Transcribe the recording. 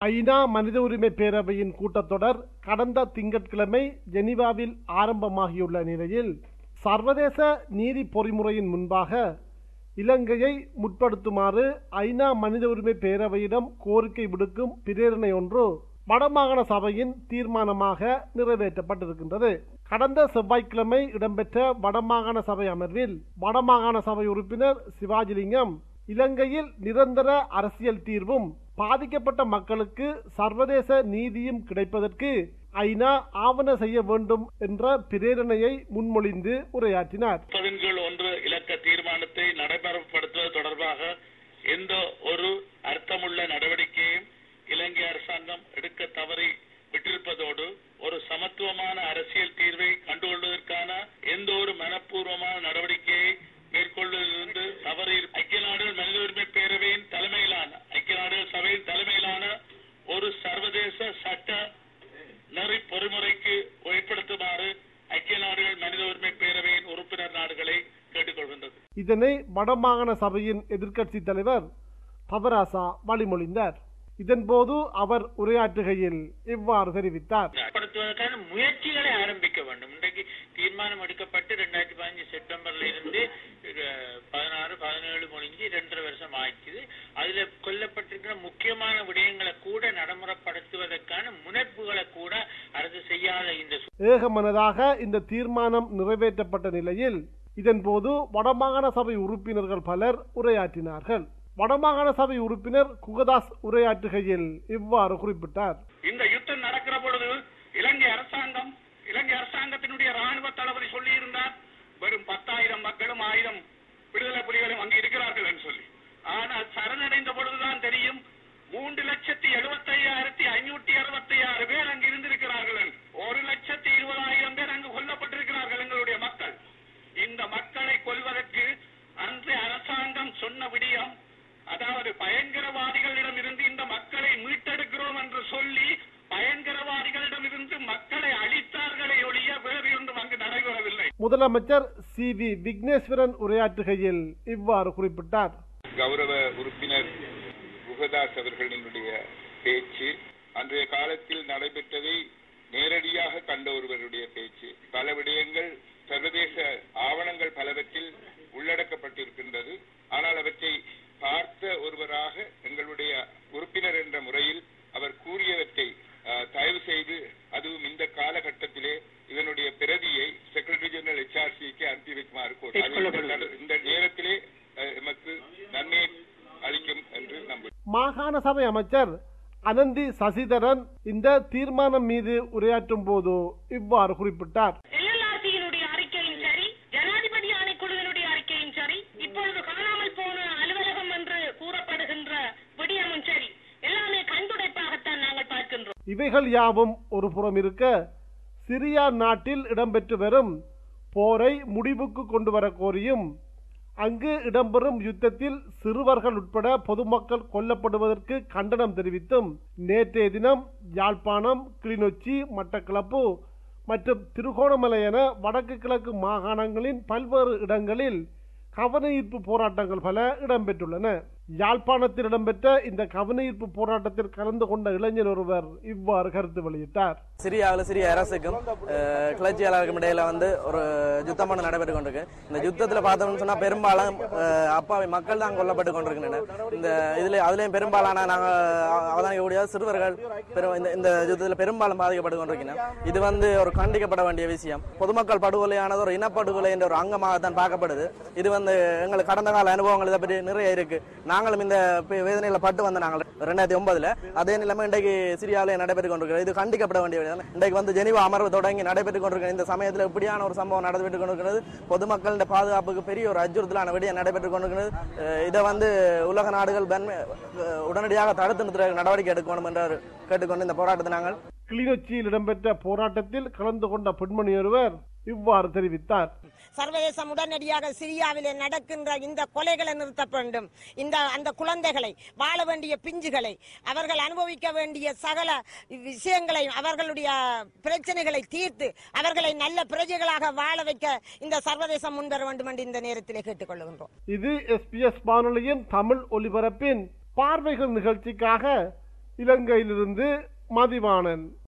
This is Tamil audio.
ஐநா மனித உரிமை பேரவையின் கூட்டத்தொடர் கடந்த திங்கட்கிழமை ஜெனீவாவில் ஆரம்பமாகியுள்ள நிலையில் சர்வதேச நீதி பொறிமுறையின் முன்பாக இலங்கையை முற்படுத்துமாறு ஐநா மனித உரிமை பேரவையிடம் கோரிக்கை விடுக்கும் பிரேரணை ஒன்று வடமாகாண சபையின் தீர்மானமாக நிறைவேற்றப்பட்டிருக்கின்றது கடந்த செவ்வாய்க்கிழமை இடம்பெற்ற வடமாகாண சபை அமர்வில் வடமாகாண சபை உறுப்பினர் சிவாஜிலிங்கம் இலங்கையில் நிரந்தர அரசியல் தீர்வும் பாதிக்கப்பட்ட மக்களுக்கு சர்வதேச நீதியும் கிடைப்பதற்கு ஐநா ஆவண செய்ய வேண்டும் என்ற பிரேரணையை முன்மொழிந்து உரையாற்றினார் முப்பதின் கீழ் ஒன்று இலக்க தீர்மானத்தை நடைமுறைப்படுத்துவது தொடர்பாக எந்த ஒரு அர்த்தமுள்ள நடவடிக்கையும் இலங்கை அரசாங்கம் எடுக்க தவறி விட்டிருப்பதோடு ஒரு சமத்துவமான அரசியல் தீர்வை கண்டுகொள்வதற்கான எந்த ஒரு மனப்பூர்வமான நடவடிக்கையை மேற்கொள்வதிலிருந்து தவறி ஐக்கிய நாடுகள் மனித உரிமை பேரவையின் தலைமையிலான ஐக்கிய நாடுகள் சபையின் தலைமையிலான ஒரு சர்வதேச சட்ட நெறி பொறிமுறைக்கு உட்படுத்துமாறு ஐக்கிய நாடுகள் மனித உரிமை பேரவையின் உறுப்பினர் நாடுகளை கேட்டுக்கொள்கின்றது இதனை வடமாகாண சபையின் எதிர்க்கட்சி தலைவர் தவராசா வழிமொழிந்தார் இதன்போது அவர் உரையாற்றுகையில் இவ்வாறு தெரிவித்தார் ஏற்படுத்துவதற்கான முயற்சிகளை ஆரம்பிக்க வேண்டும் இன்றைக்கு தீர்மானம் எடுக்கப்பட்டு ரெண்டாயிரத்தி பதினஞ்சு செப்டம்பர்ல இருந்து அஹ், பதினாறு பதினேழு முடிஞ்சு ரெண்டரை வருஷம் ஆயிடுச்சு அதுல கொல்லப்பட்டிருக்கிற முக்கியமான விடயங்களை கூட நடைமுறைப்படுத்துவதற்கான முனைப்புகளை கூட அரசு செய்யாத இந்த ஏகமனதாக இந்த தீர்மானம் நிறைவேற்றப்பட்ட நிலையில் இதன்போது வடமாகாண சபை உறுப்பினர்கள் பலர் உரையாற்றினார்கள் வடமாகாண சபை உறுப்பினர் குகதாஸ் உரையாற்றுகையில் இவ்வாறு குறிப்பிட்டார் இந்த யுத்தம் நடக்கிற பொழுது இலங்கை அரசாங்கம் இலங்கை அரசாங்கத்தினுடைய ராணுவ தளபதி சொல்லியிருந்தார் வெறும் பத்தாயிரம் மக்களும் ஆயிரம் விடுதலை புலிகளும் அங்கு இருக்கிறார்கள் என்று சொல்லி ஆனால் சரணடைந்த பொழுதுதான் தெரியும் மூன்று லட்சத்தி எழுபத்தையாயிரத்தி ஐநூற்றி அறுபத்தி ஆறு பேர் அங்கு இருந்திருக்கிறார்கள் என்று. ஒரு லட்சத்தி இருபதாயிரம் பேர் அங்கு கொல்லப்பட்டிருக்கிறார்கள் எங்களுடைய மக்கள் இந்த மக்களை கொல்வதற்கு அன்று அரசாங்கம் சொன்ன விடயம் அதாவது பயங்கரவாதிகளிடம் இருந்து இந்த மக்களை மீட்டெடுக்கிறோம் என்று சொல்லி பயங்கரவாதிகளிடம் இருந்து மக்களை அழித்தார்களே ஒழிய வேறு ஒன்றும் அங்கு நடைபெறவில்லை முதலமைச்சர் சி வி விக்னேஸ்வரன் உரையாற்றுகையில் இவ்வாறு குறிப்பிட்டார் கௌரவ உறுப்பினர் குகதாஸ் அவர்களினுடைய பேச்சு அன்றைய காலத்தில் நடைபெற்றதை நேரடியாக கண்ட ஒருவருடைய பேச்சு பல விடயங்கள் சர்வதேச ஆவணங்கள் பலவற்றில் உள்ளடக்கப்பட்டிருக்கின்றது ஆனால் அவற்றை பார்த்த ஒருவராக எங்களுடைய உறுப்பினர் என்ற முறையில் அவர் கூறியவற்றை அஹ், தயவு செய்து அதுவும் இந்த காலகட்டத்திலே இதனுடைய பிரதியை செக்ரட்டரி ஜெனரல் எச்ஆர்சிக்கு அனுப்பி வைக்குமாறு கோரி- அது இந்த நட- இந்த நேரத்திலே அஹ், எமக்கு நன்மை அளிக்கும் என்று நம்புகிறேன் மாகாண சபை அமைச்சர் அனந்தி சசிதரன் இந்த தீர்மானம் மீது உரையாற்றும் போது இவ்வாறு குறிப்பிட்டார் எல்எல்ஆர்சியினுடைய அறிக்கையும் சரி ஜனாதிபதி ஆணைக்குழுவினுடைய அறிக்கையும் சரி இப்பொழுது காணாமல் போன அலுவலகம் என்று கூறப்படுகின்ற விடயமும் சரி எல்லாமே கண்துடைப்பாகத்தான் நாங்கள் பார்க்கின்றோம் இவைகள் யாவும் ஒரு புறம் இருக்க சிரியா நாட்டில் இடம்பெற்று வரும் போரை முடிவுக்கு கொண்டு வர கோரியும் அங்கு இடம்பெறும் யுத்தத்தில் சிறுவர்கள் உட்பட பொதுமக்கள் கொல்லப்படுவதற்கு கண்டனம் தெரிவித்தும் நேற்றைய தினம் யாழ்ப்பாணம் கிளிநொச்சி மட்டக்களப்பு மற்றும் திருகோணமலை என வடக்கு கிழக்கு மாகாணங்களின் பல்வேறு இடங்களில் கவனஈர்ப்பு போராட்டங்கள் பல இடம்பெற்றுள்ளன யாழ்ப்பாணத்தில் இடம்பெற்ற இந்த கவனஈர்ப்பு போராட்டத்தில் கலந்து கொண்ட இளைஞர் ஒருவர் இவ்வாறு கருத்து வெளியிட்டார் சிரியாவில் சிரிய அரசுக்கும் அஹ், கிளர்ச்சியாளருக்கும் இடையில வந்து ஒரு யுத்தம் ஒன்று நடைபெற்று கொண்டிருக்கு இந்த யுத்தத்தில் பார்த்தோம்னு சொன்னா பெரும்பாலும் அஹ், அப்பாவி மக்கள் தான் கொல்லப்பட்டு கொண்டிருக்கின்றனர் இந்த இதுல அதுலயும் பெரும்பாலான நாங்கள் அவதானிக்கக்கூடிய சிறுவர்கள் பெரும் இந்த இந்த யுத்தத்தில் பெரும்பாலும் பாதிக்கப்பட்டு கொண்டிருக்கின்றனர் இது வந்து ஒரு கண்டிக்கப்பட வேண்டிய விஷயம் பொதுமக்கள் படுகொலையானது ஒரு இனப்படுகொலை என்ற ஒரு அங்கமாகத்தான் பார்க்கப்படுது இது வந்து எங்களுக்கு கடந்த கால அனுபவங்கள் இதை பற்றி நிறைய இருக்கு நாங்களும் இந்த பே- வேதனையில பட்டு வந்த நாங்கள் ரெண்டாயிரத்தி ஒன்பதுல அதே நிலைமை இன்றைக்கு சிரியாவிலே நடைபெற்றுக் கொண்டிருக்கிறது இது கண்டிக்கப்பட வேண்டிய விடயம். இன்றைக்கு வந்து ஜெனிவா அமர்வு தொடங்கி நடைபெற்றுக் கொண்டிருக்கிற இந்த சமயத்தில் இப்படியான ஒரு சம்பவம் நடைபெற்றுக் கொண்டிருக்கிறது பொதுமக்களின் பாதுகாப்புக்கு பெரிய ஒரு அச்சுறுத்தலான விடயம் நடைபெற்றுக் கொண்டிருக்கிறது அஹ் இதை வந்து உலக நாடுகள் வன்மை- அஹ் உடனடியாக தடுத்து நிறுத்த நடவடிக்கை எடுக்கணும் என்று கேட்டுக்கொண்டு இந்த போராட்டத்தை நாங்கள் கிளிநொச்சியில் இடம்பெற்ற போராட்டத்தில் கலந்து கொண்ட பெண்மணி ஒருவர் இவ்வாறு தெரிவித்தார் சர்வதேசம் உடனடியாக சிரியாவிலே நடக்கின்ற இந்த கொலைகளை நிறுத்த வேண்டும் இந்த அந்த குழந்தைகளை வாழ வேண்டிய பிஞ்சுகளை அவர்கள் அனுபவிக்க வேண்டிய சகல விஷயங்களை அவர்களுடைய பிரச்சனைகளை தீர்த்து அவர்களை நல்ல பிரஜைகளாக வாழ வைக்க இந்த சர்வதேசம் முன்வர வேண்டும் என்று இந்த நேரத்திலே கேட்டுக்கொள்கின்றோம் இது எஸ்பிஎஸ் வானொலியின் தமிழ் ஒலிபரப்பின் பார்வைகள் நிகழ்ச்சிக்காக இலங்கையிலிருந்து மதிவாணன்